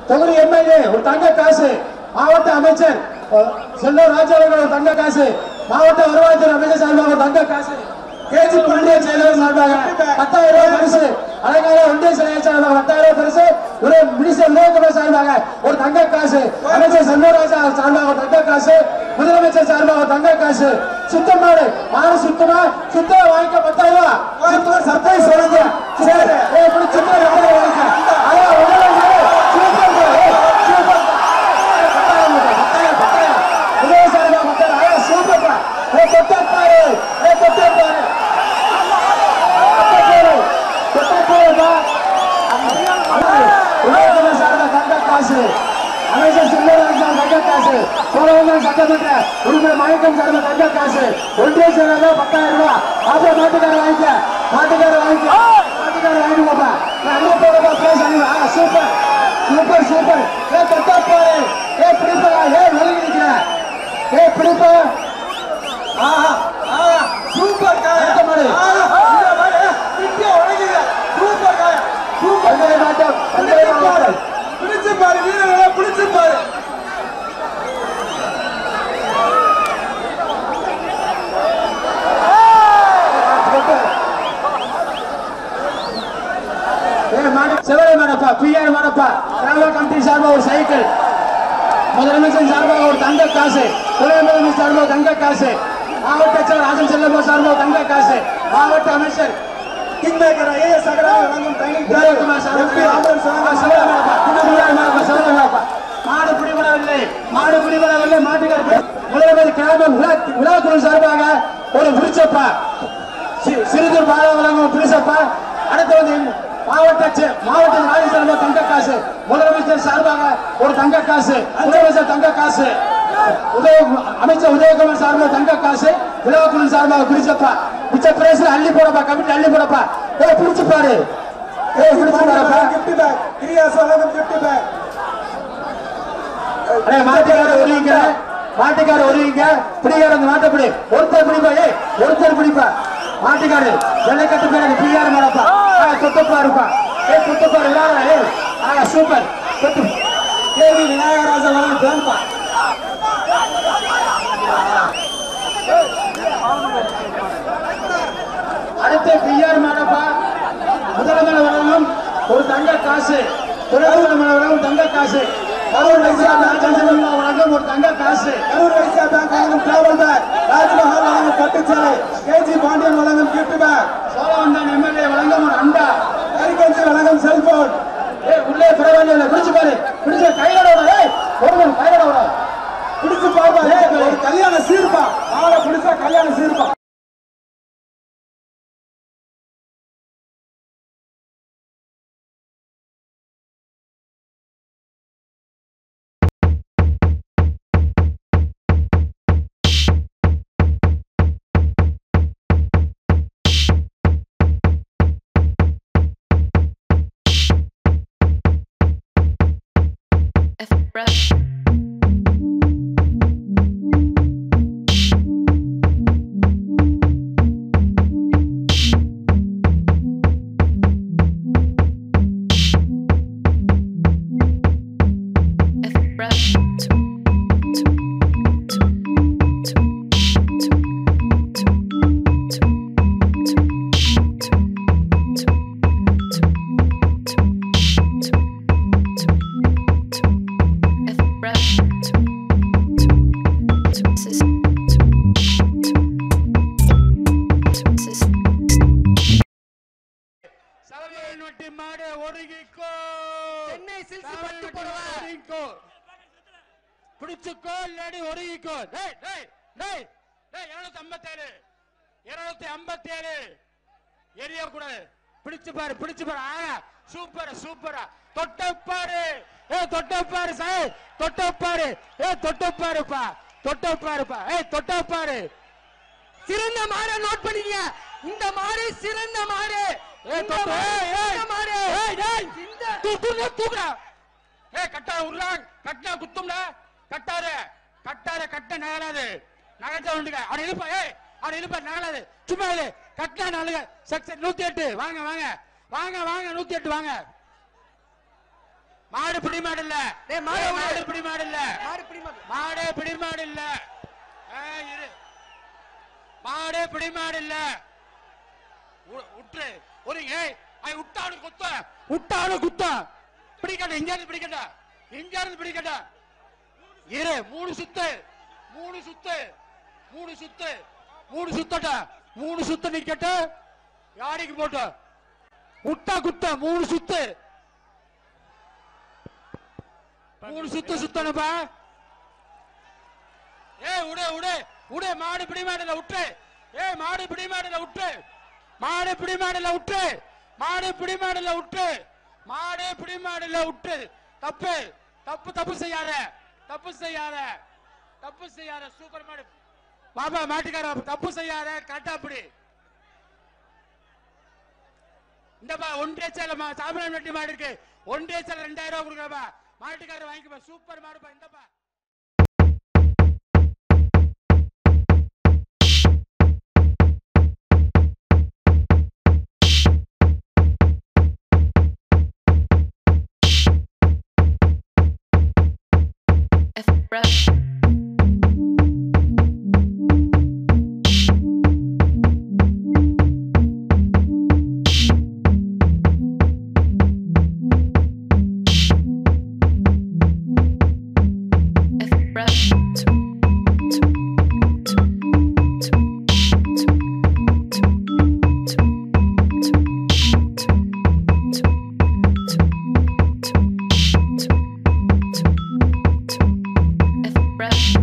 தொகுதி எம்எல்ஏ ஒரு தங்க காசு மாவட்ட அமைச்சர் அஹ், செல்லூர் ராஜா அவர்கள் ஒரு தங்க காசு மாவட்ட வருவாய்த்துறை அமைச்சர் சார்பாக ஒரு தங்க காசு கேஜி ஒன்றிய செயலர் சார்பாக பத்தாயிரம் ரூபாய் பரிசு அழகாக ஒன்றிய செயலர் சார்பாக பத்தாயிரம் ரூபாய் பரிசு ஒரு மினிஸ்டர் விவேககுமார் சார்பாக ஒரு தங்க காசு அமைச்சர் செல்லூர் ராஜா சார்பாக ஒரு தங்க காசு முதலமைச்சர் சார்பாக ஒரு தங்க காசு சுத்தமாடு மாடு சுத்தமா சுத்தமா வாங்கிக்க பத்தாயிரம் ரூபாய் சுத்தமா சர்ப்ரைஸ் சொல்லுங்க சரி ஏய், இப்படி சுத்தமா பத்தாயிரம் வாங்கிக்க அதான் முதலமைச்சர் சூப்பர் ஏய், சூப்பர் பத்தாயிரம் மட்டும், பத்தாயிரம், பத்தாயிரம். முதல் சார்பா பத்தாயிரம். அழகா சூப்பர்ப்பா. ஏய், தொட்டப்பாரு. ஏய், தொட்டப்பாரு. தொட்டப்பாரு. தொட்டப்பாருப்பா. உதயகுமார் சார்பா தங்க காசு அமைச்சர் செல்வராஜ் சார் தங்க காசு சோழவங்க சட்டமன்ற உறுப்பினர் மயக்கம் சார்பா தங்க காசு ஒன்றிய செயலாளர் பத்தாயிரம் ரூபாய் அப்புறம் மாட்டுக்கார வாங்கிக்க மாட்டுக்கார வாங்கிக்க மாட்டுக்கார வாங்கிட்டு போப்பா நான் அங்க போறப்பா பேச அனுப்ப சூப்பர் சூப்பர் சூப்பர் ஏ தொட்டா பாரு ஏ பிடிப்பா ஏ ஒதுங்கி நிக்கிற ஏ பிடிப்பா ஆஹா ஆஹா சூப்பர் காய அடுத்த மாடு. இந்த மாடு இந்தியா உலகில சூப்பர் காய சூப்பர் பந்தய மாட்டம் பந்தய மாட்டம் பிடிச்சு பாரு வீரர்களை பிடிச்சு பாரு ஏ மாடு செவலை மாடப்பா பிஆர் மாடப்பா டிராவல் கம்பெனி சார்பா ஒரு சைக்கிள் முதலமைச்சர் சார்பாக ஒரு தங்க காசு துணை முதலமைச்சர் சார்பாக தங்க காசு மாவட்ட செயலர் ராஜன் செல்லப்பா சார்பாக தங்க காசு மாவட்ட அமைச்சர் கிங் மேக்கர் ஐஏஎஸ் அகராக வழங்கும் training Udayakumar sir MP ambulance செவலை வழங்கும் மாடப்பா பிஆர் மாடப்பா செவலை மாடப்பா மாடு பிடிபடவில்லை மாடு பிடிபடவில்லை மாட்டுக்கார முதலமைச்சர் கிராம விழா விழாக்குழு சார்பாக ஒரு விருச்சப்பா சி- சிறுதூர் பாலா வழங்கும் பிரிசப்பா அடுத்து வந்து மாவட்ட செ- மாவட்ட மாநில சார்பாக தங்க காசு முதலமைச்சர் சார்பாக ஒரு தங்க காசு முதலமைச்சர் தங்க காசு உதய அமைச்சர் உதயகுமார் சார்பாக தங்க காசு விழாக்குழு சார்பாக பிரிச்சப்பா மிச்ச பிரேஸ்ல அள்ளி போடப்பா கமிட்டி அள்ளி போடப்பா ஏ பிடிச்சு பாரு ஏ பிடிச்சு பாருப்பா கிஃப்ட் பேக் கிரியாஸ் வழங்கும் கிஃப்ட் பேக் அடே மாட்டுக்கார ஒருவீங்க மாட்டுக்கார ஒருவீங்க பிடிக்கார அந்த மாட்டை பிடி ஒருத்தர் பிடிப்பா ஏய் ஒருத்தர் பிடிப்பா மாட்டுக்காரு வெள்ளைக்கட்டு பேர் பிஆர் மாடப்பா ஆ தொட்டப்பா இருப்பா ஏ தொட்டப்பா விளையாடுறா ஏ ஆ சூப்பர் தொட்டு கேவி விநாயகராஜா வழங்கும் பேன்பா அடுத்து பிஆர் மாடப்பா முதலமைச்சர் வழங்கும் ஒரு தங்க காசு துணைமுதல் வழங்கும் தங்க காசு கரூர் வைசியா ராஜேந்திரன் வழங்கும் ஒரு தங்க காசு கரூர் வைசியா பேங்க் வழங்கும் டிராவல் பேக் ராஜ்மஹால் வழங்கும் பட்டுச்சேலை கேஜி பாண்டியன் வழங்கும் கிஃப்ட் பேக் சோழவந்தான் எம்எல்ஏ வழங்கும் ஒரு அண்டா கரிகஞ்சி வழங்கும் செல்போன் ஏய் உள்ளே பரவாயில்ல பிடிச்சு பாரு பிடிச்சு கையோட விட ஏய் ஒரு கையோட விட பிடிச்சு பாருப்பா ஏய், ஒரு கல்யாண சீர்ப்பா ஆளை பிடிச்சா கல்யாண சீர்ப்பா F rap. F rap. F rap. சவரியன் வட்டி மாடு ஒடுங்கிக்கோ சென்னை சில்க்ஸ் பட்டு புடவை. ஒடுங்கிக்கோ பிடிச்சுக்கோ இல்லாடி ஒடுங்கிக்கோ டேய் டேய் டேய் டேய் இருநூத்தி ஐம்பத்தேழு இருநூத்தி ஐம்பத்தேழு எரிய கூடாது பிடிச்சு பாரு பிடிச்சு பாரு ஆ சூப்பர் சூப்பரா தொட்டப்பாரு ஏ தொட்டப்பாரு சார் தொட்டப்பாரு ஏ தொட்டப்பாருப்பா தொட்டப்பாருப்பா ஏ தொட்டப்பாரு சிறந்த மாடை நோட் பண்ணிக்க இந்த மாடு சிறந்த மாடு ஏய் இந்த தொட்டு மாடு ஏய் ஏய் சிறந்த மாடு ஏய் டேய் இந்த தூக்குடா தூக்குடா ஏய் கட்டா உருளா கட்டா குத்தும்டா கட்டாரு கட்டாரு கட்ட நகலாது நகர்த்த வந்துங்க அவனை இழுப்பா ஏய் அவனை இழுப்பா நகலாது சும்மா இது கட்டா நாளுங்க செக்ஷன் நூத்தி எட்டு வாங்க வாங்க வாங்க வாங்க நூத்தி எட்டு வாங்க மாடு பிடி மாடு இல்ல டேய், மாடு ஏய், விடு. மாடு பிடி மாடு இல்ல மாடு பிடி மாடு மாடு பிடி மாடு இல்ல ஏய், இரு மாடு பிடி மாடு இல்ல உ- உற்று ஒரு ஏய் ஐ உட்டானு குத்த உட்டானு குத்த பிடிக்கட்ட இங்க இருந்து பிடிக்கட்ட இங்க இருந்து பிடிக்கட்ட இரு மூணு சுத்து மூணு சுத்து மூணு சுத்து மூணு சுத்தட்ட மூணு சுத்து நிக்கட்ட யாடிக்கு போட்ட உட்டா குத்த மூணு சுத்து மூணு சுத்து சுத்தணுப்பா ஏய் உடு உடு உடு மாடு பிடி மாடுல விட்டு ஏய் மாடு பிடி மாடுல விட்டு மாடு பிடி மாடுல விட்டு மாடு பிடி மாடுல விட்டு மாடு பிடி மாடுல விட்டு தப்பு தப்பு தப்பு செய்யாத தப்பு செய்யாத தப்பு செய்யாத சூப்பர் மாடு பாபா மாட்டுக்கார தப்பு செய்யாத கரெக்டா அப்படி இந்தப்பா ஒன்றிய சேல சாமியார் வெட்டி மாடு இருக்கு ஒன்றிய சேல ரெண்டாயிரம் ரூபாய் கொடுக்குறப்பா மாட்டுக்காரர் வாங்கிக்கப்பா சூப்பர் மாடுப்பா இந்தப்பா F-Brush. F-Brush. F-Brush.